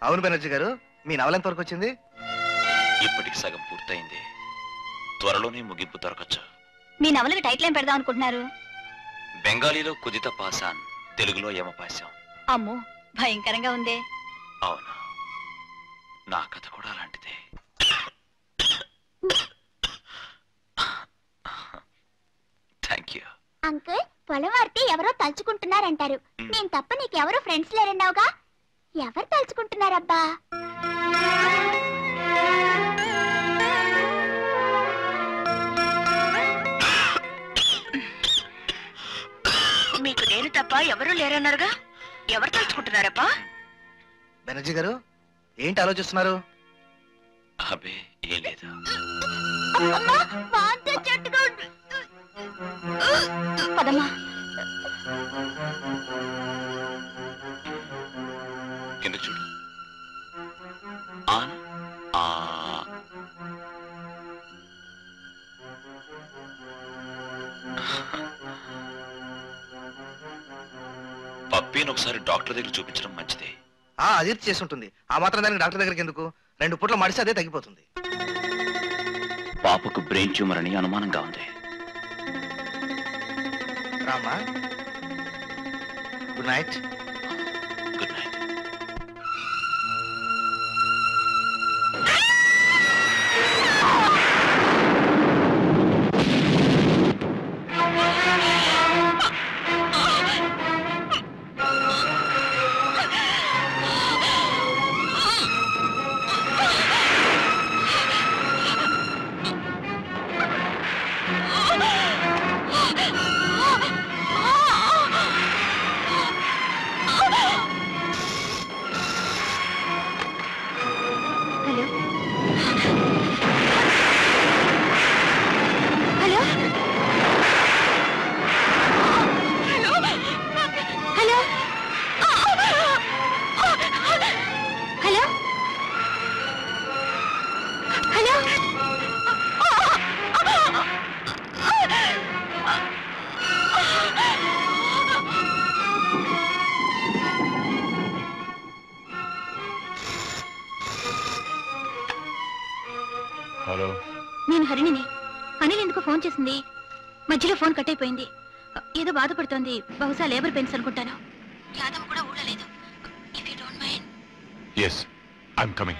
అవును బెనర్జీ గారు మీ నవల ఎంత వరకు వచ్చింది ఇప్పటికి సగం పూర్తయింది త్వరలోనే ముగింపు దొరకచ్చు మీ నవలకు టైటిల్ ఏం పెడదాం అనుకుంటున్నారు బెంగాలీలో కుదిత పాసాన్ తెలుగులో యమపాశం అమ్మో భయంకరంగా ఉందే అవును నా కథ కూడా అలాంటిదే థ్యాంక్ యూ అంకుల్ పొలం వాడితే ఎవరో తలుచుకుంటున్నారంటారు మ్. నేను తప్ప నీకెవరూ ఫ్రెండ్స్ లేరన్నావుగా ఎవరు తలుచుకుంటున్నారబ్బా మీకు నేను తప్ప ఎవరూ లేరన్నారుగా ఎవరు తలుచుకుంటున్నారప్పా బెనర్జీ గారు ఏంటి ఆలోచిస్తున్నారు అబే ఏం లేదు అమ్మా వాంతి వచ్చేట్టుగా ఉంది. పదమ్మా కింద చూడు ఆన్ ఆ పప్పీని ఒకసారి డాక్టర్ దగ్గర చూపించడం మంచిది ఆ అదిర్తి చేసి ఉంటుంది ఆ మాత్రం దానికి డాక్టర్ దగ్గరికి ఎందుకు రెండు పూట్ల మడిసి అదే తగ్గిపోతుంది పాపకు బ్రెయిన్ ట్యూమర్ అని అనుమానంగా ఉంది రామ్మా good night good night hello hello hello hello hello hello నేను హరిణిని అనిల్ ఎందుకు ఫోన్ చేసింది మధ్యలో ఫోన్ కట్ అయిపోయింది ఏదో బాధపడుతోంది బహుశా లేబర్ పెయిన్స్ అనుకుంటాను యాదవ్ కూడా ఊళ్ళో లేదు if you don't mind yes I'm coming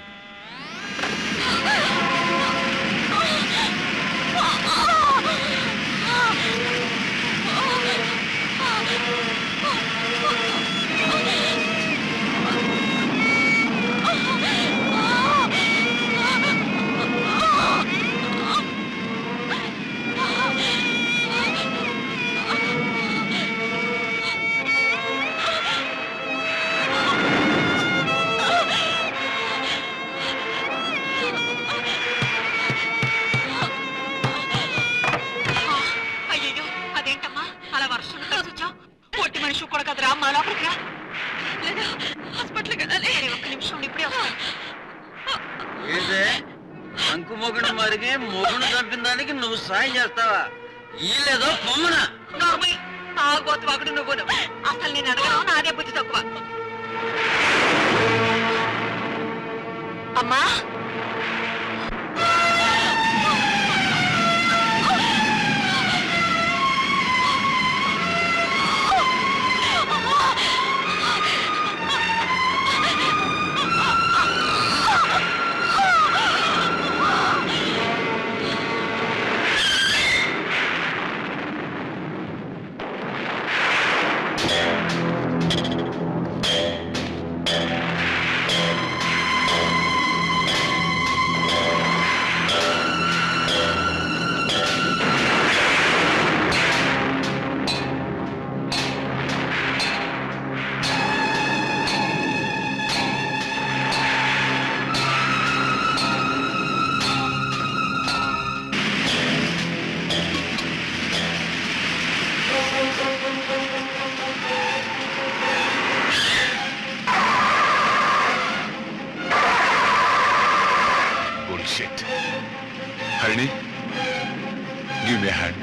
అయ్యో అదేంటమ్మా అలా వర్షం కలిసి వచ్చావు పొట్టి మనిషి కూడా కదరా అమ్మా లోపలికి రా లేదా హాస్పిటల్కి వెళ్ళాలి ఒక్క నిమిషం ఉండు, ఇప్పుడే వస్తాను ఏంటే అంకు మొగుడు మరిగి మొగుడు చంపిన దానికి నువ్వు సాయం చేస్తావా ఈలేదో పొమ్మన నార్మల్ ఆ గోతు వాకుడు నువ్వును అసలు నేను అడగను నాదే బుద్ధి తక్కువ అమ్మా Bullshit. Harini, give me a hand.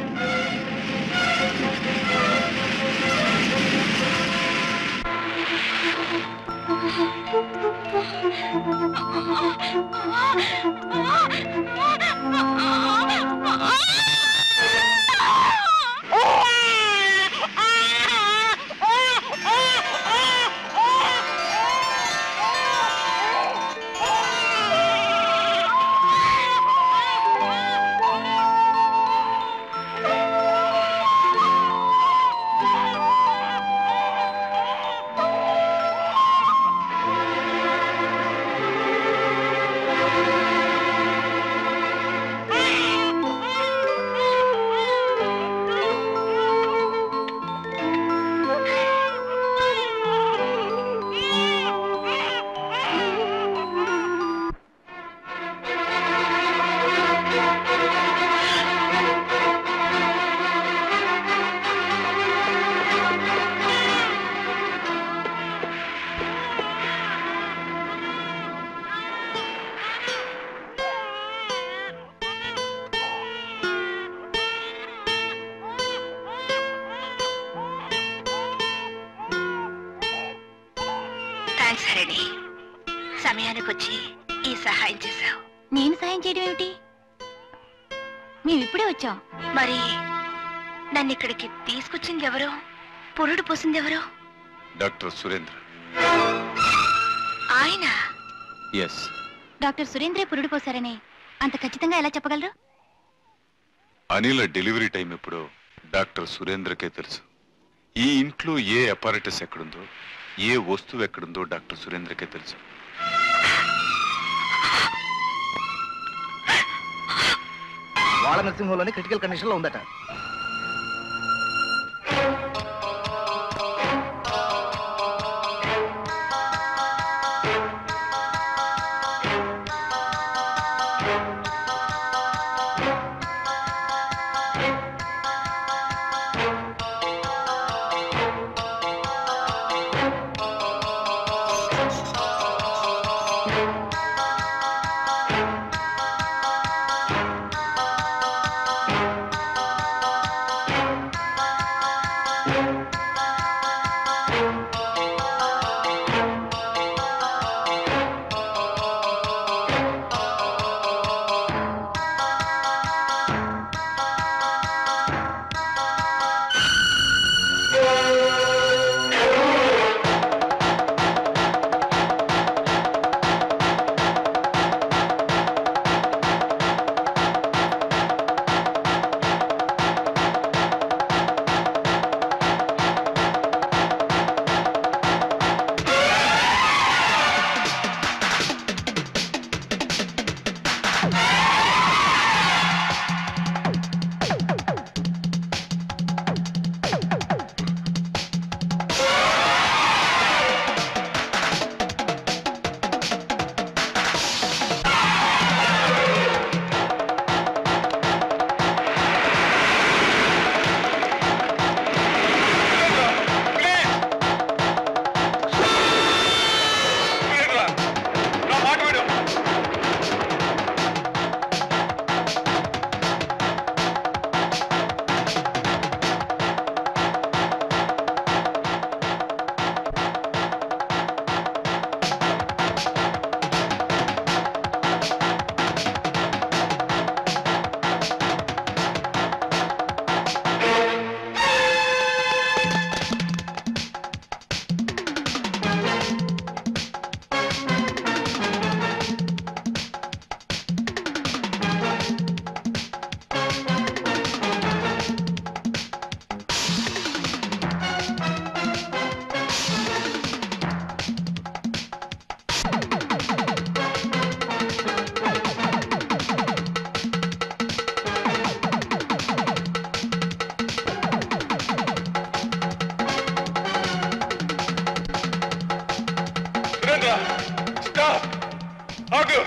Thanks Harini సమయానికి వచ్చి ఈ సహాయం చేశావు నేను సహాయం చేయడం ఏమిటి మేము ఇప్పుడే వచ్చాం మరి నన్ను ఇక్కడికి తీసుకొచ్చింది ఎవరు పురుడు పోసింది ఎవరు డాక్టర్ సురేంద్ర ఆయన ఎస్ డాక్టర్ సురేంద్రే పురుడు పోసారని అంత ఖచ్చితంగా ఎలా చెప్పగలరు అనిల డెలివరీ టైం ఎప్పుడో డాక్టర్ సురేంద్రకే తెలుసు ఈ ఇంట్లో ఏ అపారటస్ ఎక్కడుందో ఏ వస్తువు ఎక్కడుందో డాక్టర్ సురేంద్రకే తెలుసు వాళ్ళ నర్సింహంలోనే క్రిటికల్ కండిషన్ లో ఉందట సురేంద్ర స్టాప్ ఆగు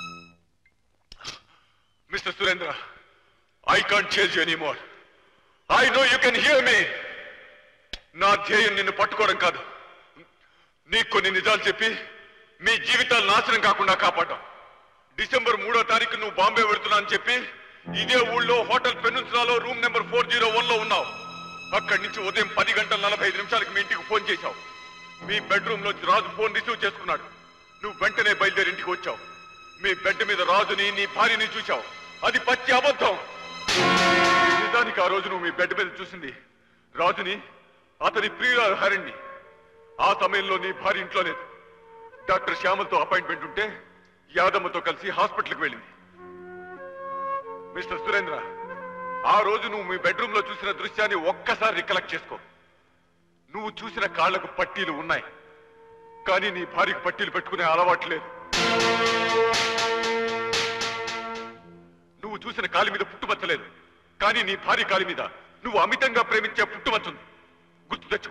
Mr. Surendra, I can't chase you anymore. I know you can hear me నా ధ్యేయం నిన్ను పట్టుకోవడం కాదు నీకు కొన్ని నిజాలు చెప్పి మీ జీవితాలు నాశనం కాకుండా కాపాడడం డిసెంబర్ మూడో తారీఖు నువ్వు బాంబే వెళుతున్నా అని చెప్పి ఇదే ఊళ్ళో హోటల్ పెనున్సులాలో room number four zero one లో ఉన్నావు అక్కడి నుంచి ఉదయం పది గంటల నలభై ఐదు నిమిషాలకు మీ ఇంటికి ఫోన్ చేశావు మీ బెడ్రూమ్ లో రాజు ఫోన్ రిసీవ్ చేసుకున్నాడు నువ్వు వెంటనే బయలుదేరి ఇంటికి వచ్చావు మీ బెడ్ మీద రాజుని నీ భార్యని చూశావు అది పచ్చి అబద్ధం నిజానికి ఆ రోజు నువ్వు మీ బెడ్ మీద చూసింది రాజుని అతని ప్రియురాలు హరిణ్ణి ఆ సమయంలో నీ భార్య ఇంట్లో లేదు డాక్టర్ శ్యామలతో అపాయింట్మెంట్ ఉంటే యాదమ్మతో కలిసి హాస్పిటల్కి వెళ్ళింది మిస్టర్ సురేంద్ర ఆ రోజు నువ్వు మీ బెడ్రూమ్ లో చూసిన దృశ్యాన్ని ఒక్కసారి రికలెక్ట్ చేసుకో నువ్వు చూసిన కాళ్లకు పట్టీలు ఉన్నాయి కానీ నీ భార్యకు పట్టీలు పెట్టుకునే అలవాటు లేదు నువ్వు చూసిన కాలి మీద పుట్టుమచ్చలేదు కానీ నీ భార్య కాలి మీద నువ్వు అమితంగా ప్రేమించే పుట్టుమచ్చుంది గుర్తు తెచ్చుకో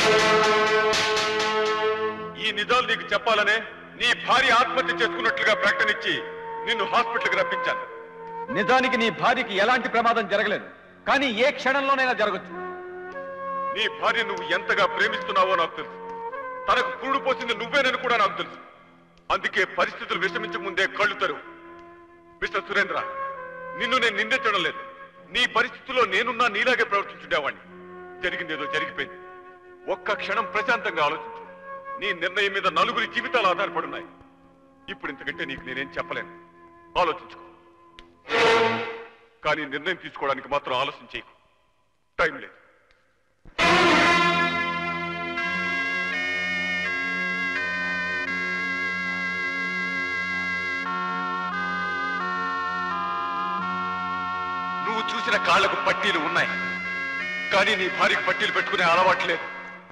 ఈ నిజాలు నీకు చెప్పాలనే నీ భార్య ఆత్మహత్య చేసుకున్నట్లుగా ప్రకటనిచ్చి నిన్ను హాస్పిటల్కి రప్పించాను నిజానికి నీ భార్యకి ఎలాంటి ప్రమాదం జరగలేదు కానీ ఏ క్షణంలోనైనా జరగచ్చు నీ భార్య నువ్వు ఎంతగా ప్రేమిస్తున్నావో నాకు తెలుసు తనకు పురుడు పోసింది నువ్వేనని కూడా నాకు తెలుసు అందుకే పరిస్థితులు విషమించక ముందే కళ్ళు తెరువు మిస్టర్ సురేంద్ర నిన్ను నేను నిందించడం లేదు నీ పరిస్థితిలో నేనున్నా నీలాగే ప్రవర్తించుండేవాణ్ణి జరిగిందేదో జరిగిపోయింది ఒక్క క్షణం ప్రశాంతంగా ఆలోచించు నీ నిర్ణయం మీద నలుగురి జీవితాలు ఆధారపడున్నాయి ఇప్పుడు ఇంతకంటే నీకు నేనేం చెప్పలేను ఆలోచించుకో కానీ నిర్ణయం తీసుకోవడానికి మాత్రం ఆలోచన చేయకు టైం లేదు నువ్వు చూసిన కాళ్లకు పట్టీలు ఉన్నాయి కానీ నీ భార్యకు పట్టీలు పెట్టుకునే అలవాటు లేదు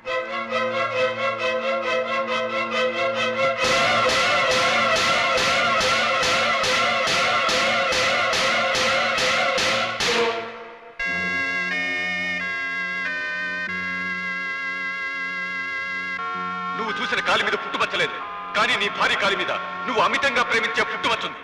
నువ్వు చూసిన కాలి మీద పుట్టుమచ్చలేదు కానీ నీ భార్య కాలి మీద నువ్వు అమితంగా ప్రేమించే పుట్టుమచ్చుంది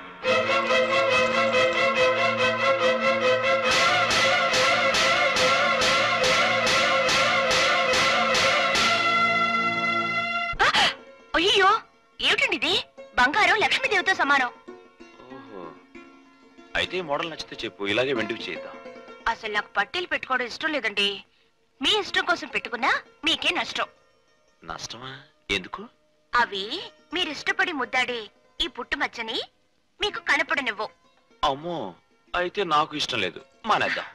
అయ్యో ఏమిటండి ఇది బంగారం లక్ష్మీదేవితో సమానం ఓహో అయితే ఈ మోడల్ నచ్చితే చెప్పు ఇలాగే వెంటివి చేద్దాం అసలు నాకు పట్టీలు పెట్టుకోవడం ఇష్టం లేదండి మీ ఇష్టం కోసం పెట్టుకున్నా మీకే నష్టం నష్టమా ఎందుకు అవి మీరు ఇష్టపడి ముద్దాడే ఈ పుట్టుమచ్చని మీకు కనపడనివ్వు అమ్మో అయితే నాకు ఇష్టం లేదు మానేద్దాం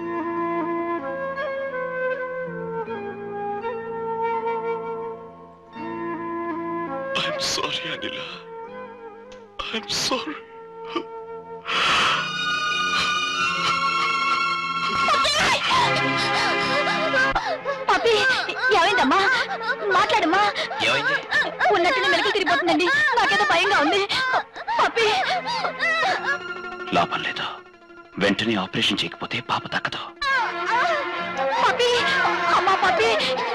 I'm sorry Anila I'm sorry Pappi ఏమైందమ్మా మాట్లాడమ్మా ఏమైంది ఉన్నట్టుగా మెలికి తిరిగిపోతుందండి నాకేదో భయంగా ఉంది పప్పి లాభం లేదు వెంటనే ఆపరేషన్ చేయకపోతే పాప దక్కదు పప్పి అమ్మా Pappi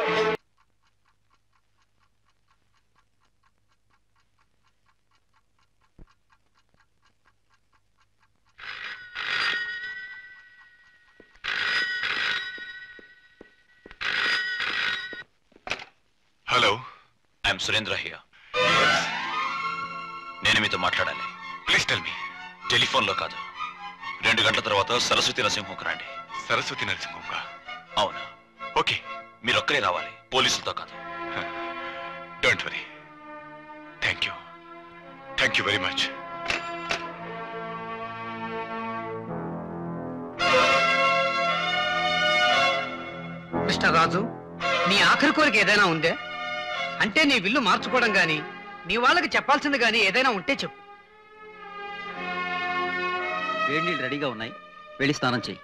hello I'm Surendra here నేను మీతో మాట్లాడాలి ప్లీజ్ టెల్ మీ టెలిఫోన్లో కాదు రెండు గంటల తర్వాత సరస్వతి నరసింహంకు రండి సరస్వతి నరసింహంగా అవును ఓకే మీరు ఒక్కరే రావాలి పోలీసులతో కాదు don't worry thank you thank you very much mister Raju నీ ఆఖరి కోరిక ఏదైనా ఉందే అంటే నీ విల్లు మార్చుకోవడం గాని నీ వాళ్ళకి చెప్పాల్సింది గాని ఏదైనా ఉంటే చెప్పు వేడి నీళ్ళు రెడీగా ఉన్నాయి వెళ్ళి స్నానం చెయ్యి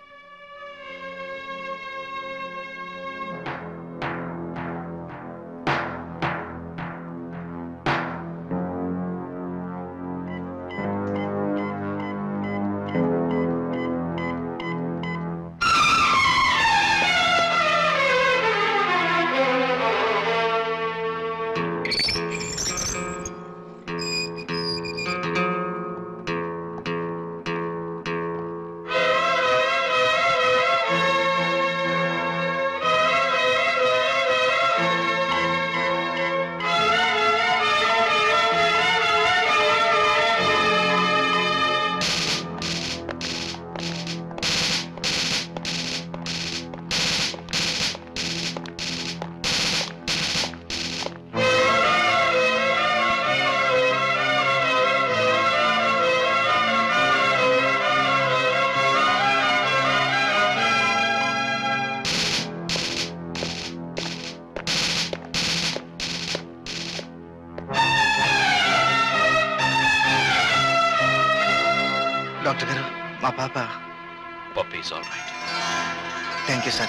డాక్టర్ గారు మా పాప Pappi is all right thank you sir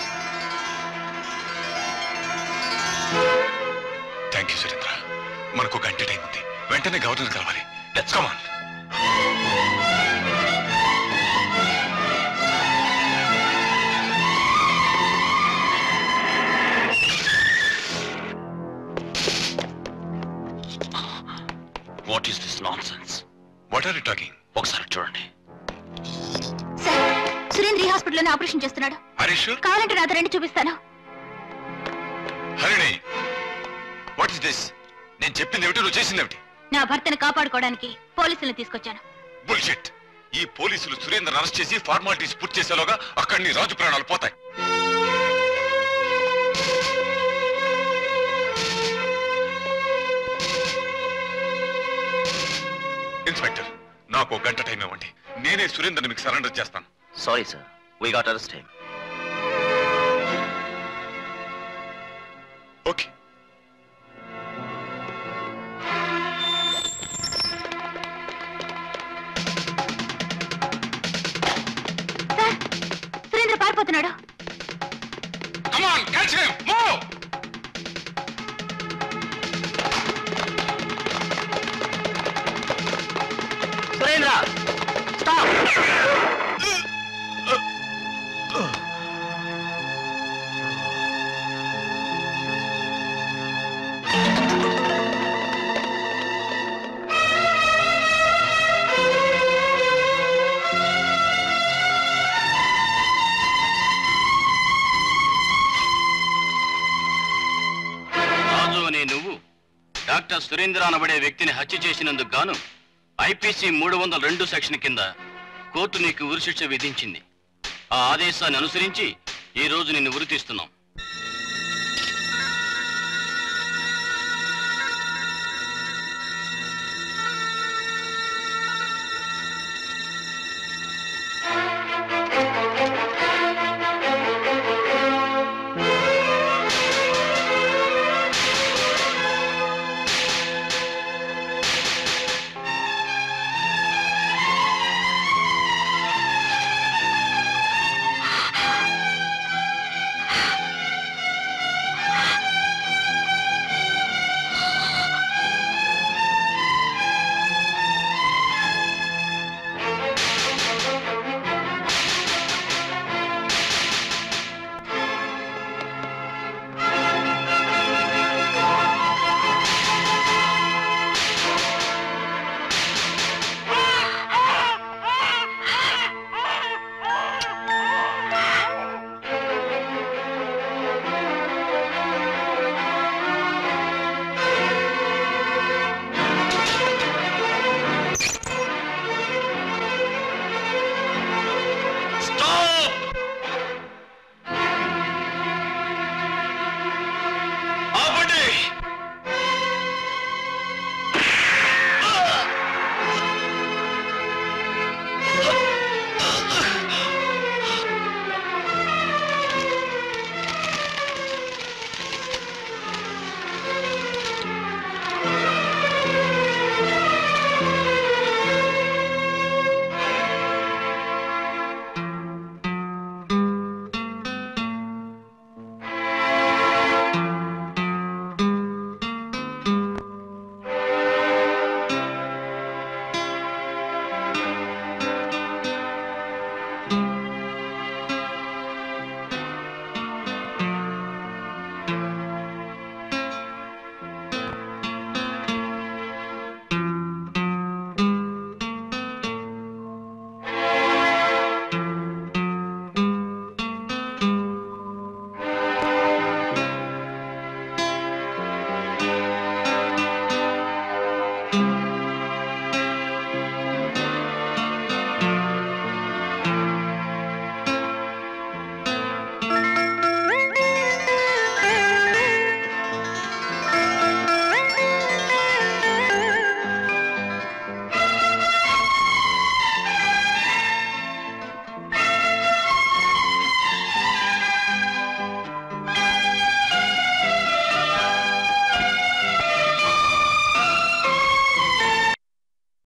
thank you Surendra మనకు గంట టైం ఉంది వెంటనే గవర్నర్ కలవాలి let's come on what is this nonsense what are you talking ఒకసారి చూడండి సార్ సురేంద్ర ఈ హాస్పిటల్లోనే ఆపరేషన్ చేస్తున్నాడు హరీష్ కావాలంటే నాతో రండి చూపిస్తాను హరిణి వాట్ ఇస్ దిస్ నేను చెప్పింది ఏమిటి నువ్వు చేసింది ఏమిటి నా భర్తను కాపాడుకోవడానికి పోలీసులను తీసుకొచ్చాను బుల్షిట్ ఈ పోలీసులు సురేంద్ర అరెస్ట్ చేసి ఫార్మాలిటీస్ పూర్తి చేసేలోగా అక్కడి నీ రాజు ప్రాణాలు పోతాయి ఇన్స్పెక్టర్ నాకు ఒక గంట టైం ఇవ్వండి నేనే సురేంద్రని మీకు సరెండర్ చేస్తాను sorry sir we got arrest time okay sir Surendra పారిపోతున్నాడు Come on, catch him! Move! Surendra stop Raju అనే నువ్వు డాక్టర్ సురేంద్ర అనబడే వ్యక్తిని హత్య చేసినందుకు గాను ఐపీసీ మూడు వందల రెండు సెక్షన్ కింద కోర్టు నీకు ఉరిశిక్ష విధించింది ఆ ఆదేశాన్ని అనుసరించి ఈ రోజు నిన్ను ఉరి తీస్తున్నాం